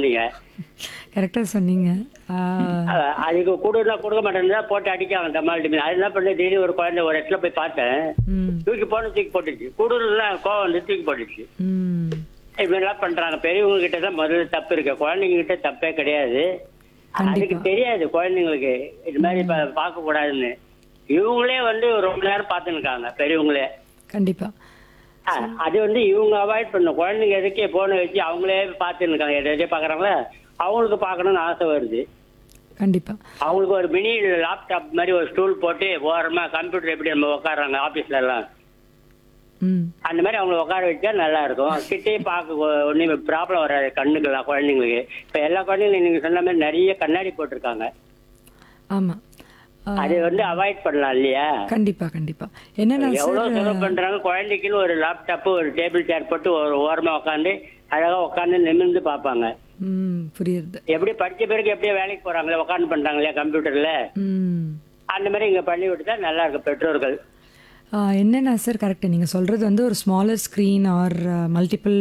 குழந்தைங்க கரெக்டாக சொன்னீங்க ஆ, அஹ் அதுக்கு கொடுனா கொடுக்க மாட்டேன்னு போட்டு அடிக்காங்க டமால் டிமில் அது என்ன பண்ணி திடீர்னு ஒரு குழந்தை ஒரு இடத்துல போய் பார்த்தேன் ம் தூக்கி போன தூக்கி போட்டுச்சு குடுலாம் கோவம் வந்து தூக்கி போட்டுச்சு ம் இப்படிலாம் பண்றாங்க பெரியவங்க கிட்ட தான் முதல்ல தப்பு இருக்கு குழந்தைங்க கிட்ட தப்பே கிடையாது அதுக்கு தெரியாது குழந்தைங்களுக்கு இது மாதிரி பா- பார்க்க கூடாதுன்னு இவங்களே வந்து ரொம்ப நேரம் பார்த்துன்னு இருக்காங்க பெரியவங்களே கண்டிப்பாக அஹ் அது வந்து இவங்க அவாய்ட் பண்ணணும் குழந்தைங்க எதுக்கே போனை வச்சு அவங்களே பார்த்துன்னு இருக்காங்க எதை எதை பார்க்குறாங்களா அவங்களுக்கு பார்க்கணும்னு ஆசை வருது கண்டிப்பாக அவங்களுக்கு ஒரு மினி லேப்டாப் மாதிரி ஒரு ஸ்டூல் போட்டு ஓரமா கம்ப்யூட்டர் எப்படி நம்ம உட்காடுறாங்க ஆபீஸ்ல எல்லாம் ம் அந்த மாதிரி அவங்களை உட்கார வச்சா நல்லா இருக்கும் கிட்டே பார்க்க ஒன்றும் ப்ராப்ளம் வராது கண்ணுக்கெல்லாம் குழந்தைங்களுக்கு இப்போ எல்லா குழந்தைங்களும் நீங்க சொன்ன மாதிரி நிறைய கண்ணாடி போட்டிருக்காங்க ஆமாம் அது வந்து அவாய்ட் பண்ணலாம் இல்லையா கண்டிப்பாக கண்டிப்பாக என்னென்னா எவ்வளவு சார் செலவு பண்றாங்க குழந்தைக்குன்னு ஒரு லேப்டாப் ஒரு டேபிள் சேர் போட்டு ஒரு ஓரமா உட்காந்து அழகா உட்காந்து நிமிர்ந்து பார்ப்பாங்க ம் புரியுது எப்படி படிச்ச பிறகு எப்படியோ வேலைக்கு போறாங்களே உட்காந்து பண்றாங்க இல்லையா கம்ப்யூட்டர்ல ம் அந்த மாதிரி இங்க பண்ணி விட்டுட்டா நல்லா இருக்கும் பெற்றோர்கள் ஆ, என்னென்ன சார் கரெக்ட் நீங்கள் சொல்கிறது வந்து ஒரு ஸ்மாலர் ஸ்க்ரீன் ஆர் மல்டிபிள்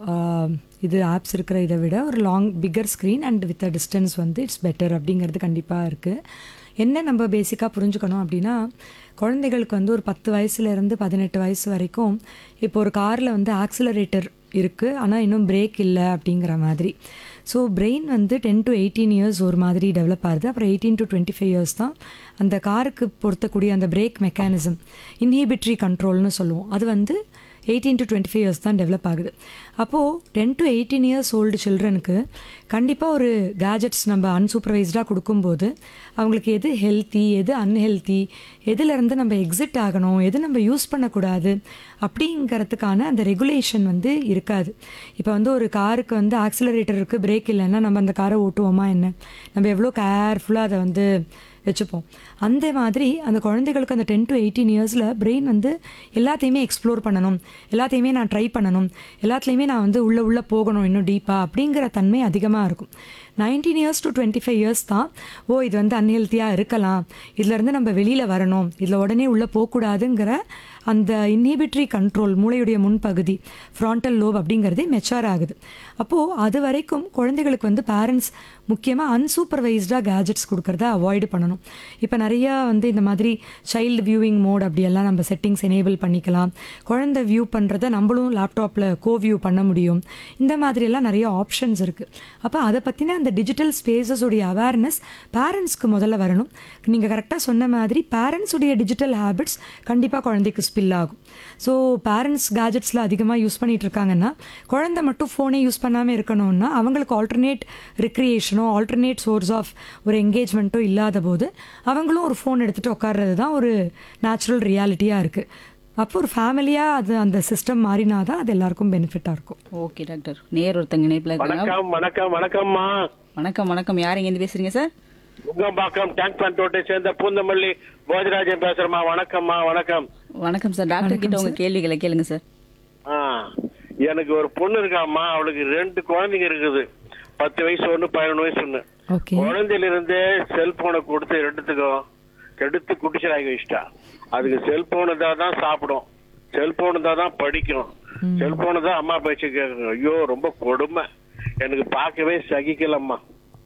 இது ஆப்ஸ் இருக்கிற இதை விட ஒரு long bigger screen and with a distance வந்து இட்ஸ் பெட்டர் அப்படிங்கிறது கண்டிப்பாக இருக்குது என்ன நம்ம பேசிக்காக புரிஞ்சுக்கணும் அப்படின்னா குழந்தைகளுக்கு வந்து ஒரு பத்து வயசுலேருந்து பதினெட்டு வயசு வரைக்கும் இப்போ ஒரு காரில் வந்து ஆக்சிலரேட்டர் இருக்குது ஆனால் இன்னும் பிரேக் இல்லை அப்படிங்கிற மாதிரி ஸோ பிரெயின் வந்து டென் டு எயிட்டீன் இயர்ஸ் ஒரு மாதிரி டெவலப் ஆகுது அப்புறம் eighteen to twenty five years தான் அந்த காருக்கு பொருத்தக்கூடிய அந்த பிரேக் மெக்கானிசம் இன்ஹிபிட்ரி கண்ட்ரோல்னு சொல்லுவோம் அது வந்து eighteen to twenty five years தான் டெவலப் ஆகுது அப்போது ten to eighteen years old சில்ட்ரனுக்கு கண்டிப்பாக ஒரு கேஜெட்ஸ் நம்ம அன்சூப்பர்வைஸ்டாக கொடுக்கும்போது அவங்களுக்கு எது ஹெல்த்தி எது அன்ஹெல்த்தி எதுலேருந்து நம்ம எக்ஸிட் ஆகணும் எது நம்ம யூஸ் பண்ணக்கூடாது அப்படிங்கிறதுக்கான அந்த ரெகுலேஷன் வந்து இருக்காது இப்போ வந்து ஒரு காருக்கு வந்து ஆக்சிலரேட்டர் இருக்குது பிரேக் இல்லைன்னா நம்ம அந்த காரை ஓட்டுவோமா என்ன நம்ம எவ்வளோ கேர்ஃபுல்லாக அதை வந்து வச்சுப்போம் அந்த மாதிரி அந்த குழந்தைகளுக்கு அந்த டென் டு எயிட்டீன் இயர்ஸில் பிரெயின் வந்து எல்லாத்தையுமே எக்ஸ்ப்ளோர் பண்ணணும் எல்லாத்தையுமே நான் ட்ரை பண்ணணும் எல்லாத்துலேயுமே நான் வந்து உள்ளே உள்ளே போகணும் இன்னும் டீப்பாக அப்படிங்கிற தன்மை அதிகமாக இருக்கும் nineteen years to twenty five years தான் ஓ இது வந்து அன்ஹெல்த்தியாக இருக்கலாம் இதுலேருந்து நம்ம வெளியில் வரணும் இதில் உடனே உள்ளே போகக்கூடாதுங்கிற அந்த இன்ஹிபிட்ரி கண்ட்ரோல் மூளையுடைய முன்பகுதி ஃப்ராண்டல் லோப் அப்படிங்கிறதே மெச்சார் ஆகுது அப்போது அது வரைக்கும் குழந்தைகளுக்கு வந்து பேரண்ட்ஸ் முக்கியமாக அன்சூப்பர்வைஸ்டாக கேஜெட்ஸ் கொடுக்கறத அவாய்டு பண்ணணும் இப்போ நிறையா வந்து இந்த மாதிரி சைல்டு வியூவிங் மோட் அப்படியெல்லாம் நம்ம செட்டிங்ஸ் எனேபிள் பண்ணிக்கலாம் குழந்தை வியூ பண்ணுறத நம்மளும் லேப்டாப்பில் கோ வியூ பண்ண முடியும் இந்த மாதிரியெல்லாம் நிறைய ஆப்ஷன்ஸ் இருக்குது அப்போ அதை பற்றின அந்த டிஜிட்டல் ஸ்பேசஸுடைய அவேர்னஸ் பேரண்ட்ஸ்க்கு முதல்ல வரணும் நீங்கள் கரெக்டாக சொன்ன மாதிரி பேரண்ட்ஸுடைய டிஜிட்டல் ஹேபிட்ஸ் கண்டிப்பாக குழந்தைக்கு ஸ்பில் ஆகும் ஸோ பேரண்ட்ஸ் கேஜெட்ஸில் அதிகமாக யூஸ் பண்ணிட்டு இருக்காங்கன்னா குழந்தை மட்டும் ஃபோனே யூஸ் பண்ணாமல் இருக்கணும்னா அவங்களுக்கு ஆல்டர்னேட் ரிக்ரியேஷனோ ஆல்டர்னேட் சோர்ஸ் ஆஃப் ஒரு என்கேஜ்மெண்ட்டோ இல்லாத போது அவங்களும் ஒரு ஃபோன் எடுத்துகிட்டு உட்கார்றது தான் ஒரு நேச்சுரல் ரியாலிட்டியாக இருக்குது அப்போ ஒரு ஃபேமிலியாக அது அந்த சிஸ்டம் மாறினா தான் அது எல்லாருக்கும் பெனிஃபிட்டாக இருக்கும் ஓகே டாக்டர் நேர் ஒருத்தங்க இணைப்பில் இருக்காங்க வணக்கம் வணக்கம் வணக்கம்மா வணக்கம் வணக்கம் யார் இங்கேருந்து பேசுறீங்க சார் உங்கம்பாக்கம் டேங்க் பண்ட் ரோட்டை சேர்ந்த பூந்தமல்லி போஜராஜன் பேசுறேம்மா வணக்கம்மா வணக்கம் வணக்கம் சார் டாக்டர் கிட்ட உங்க கேள்விகளை கேளுங்க சார் ஆ எனக்கு ஒரு பொண்ணு இருக்காம்மா அவளுக்கு ரெண்டு குழந்தைங்க இருக்குது பத்து வயசு ஒண்ணு பதினொன்று வயசு ஒண்ணு ஓகே குழந்தையில இருந்தே செல்போனை கொடுத்து ரெண்டுத்துக்கும் எடுத்து குடிச்சலாகி வச்சிட்டா அதுக்கு செல்போனு தான் தான் சாப்பிடும் செல்போனு தான் தான் படிக்கும் செல்போனு தான் அம்மா பேச்சு கேட்கும் ஐயோ ரொம்ப கொடுமை எனக்கு பார்க்கவே சகிக்கலம்மா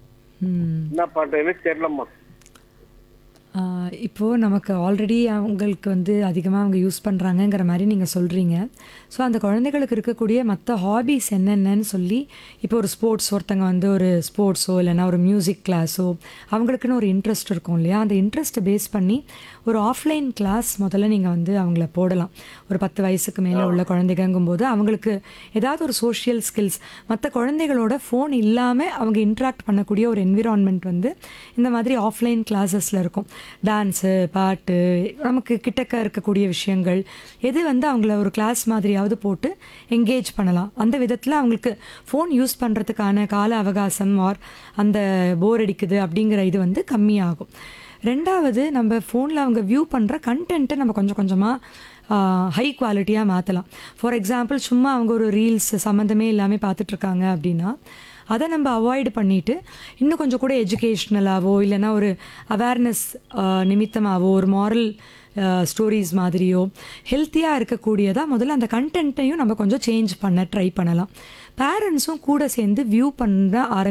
ம் என்ன பண்றேன்னு தெரியலம்மா ஆஹ் இப்போ நமக்கு ஆல்ரெடி அவங்களுக்கு வந்து அதிகமாக அவங்க யூஸ் பண்ணுறாங்கங்கிற மாதிரி நீங்கள் சொல்கிறீங்க ஸோ அந்த குழந்தைகளுக்கு இருக்கக்கூடிய மற்ற ஹாபீஸ் என்னென்னன்னு சொல்லி இப்போ ஒரு ஸ்போர்ட்ஸ் ஒருத்தங்க வந்து ஒரு ஸ்போர்ட்ஸோ இல்லைன்னா ஒரு மியூசிக் கிளாஸோ அவங்களுக்குன்னு ஒரு இன்ட்ரெஸ்ட் இருக்கும் இல்லையா அந்த இன்ட்ரெஸ்ட்டை பேஸ் பண்ணி ஒரு ஆஃப்லைன் கிளாஸ் முதல்ல நீங்கள் வந்து அவங்கள போடலாம் ஒரு பத்து வயசுக்கு மேலே உள்ள குழந்தைங்கும்போது அவங்களுக்கு ஏதாவது ஒரு சோஷியல் ஸ்கில்ஸ் மற்ற குழந்தைகளோட ஃபோன் இல்லாமல் அவங்க இன்ட்ராக்ட் பண்ணக்கூடிய ஒரு என்விரான்மெண்ட் வந்து இந்த மாதிரி ஆஃப்லைன் கிளாஸஸில் இருக்கும் டான்ஸு பாட்டு நமக்கு கிட்டக்க இருக்கக்கூடிய விஷயங்கள் எது வந்து அவங்கள ஒரு கிளாஸ் மாதிரியாவது போட்டு என்கேஜ் பண்ணலாம் அந்த விதத்தில் அவங்களுக்கு ஃபோன் யூஸ் பண்ணுறதுக்கான கால அவகாசம் ஆர் அந்த போர் அடிக்குது அப்படிங்கிற இது வந்து கம்மியாகும் ரெண்டாவது நம்ம ஃபோனில் அவங்க வியூ பண்ணுற கண்டென்ட்டை நம்ம கொஞ்சம் கொஞ்சமாக ஹை குவாலிட்டியாக மாற்றலாம் ஃபார் எக்ஸாம்பிள் சும்மா அவங்க ஒரு ரீல்ஸ் சம்மந்தமே இல்லாமல் பார்த்துட்ருக்காங்க அப்படின்னா அதை நம்ம அவாய்டு பண்ணிவிட்டு இன்னும் கொஞ்சம் கூட எஜுகேஷ்னலாவோ இல்லைன்னா ஒரு அவேர்னஸ் நிமித்தமாகவோ ஒரு மாரல் ஸ்டோரிஸ் மாதிரியோ ஹெல்த்தியாக இருக்கக்கூடியதாக முதல்ல அந்த கண்டென்ட்டையும் நம்ம கொஞ்சம் சேஞ்ச் பண்ண ட்ரை பண்ணலாம் பேரண்ட்ஸும் கூட சேர்ந்து வியூ பண்ண ஆரம்பி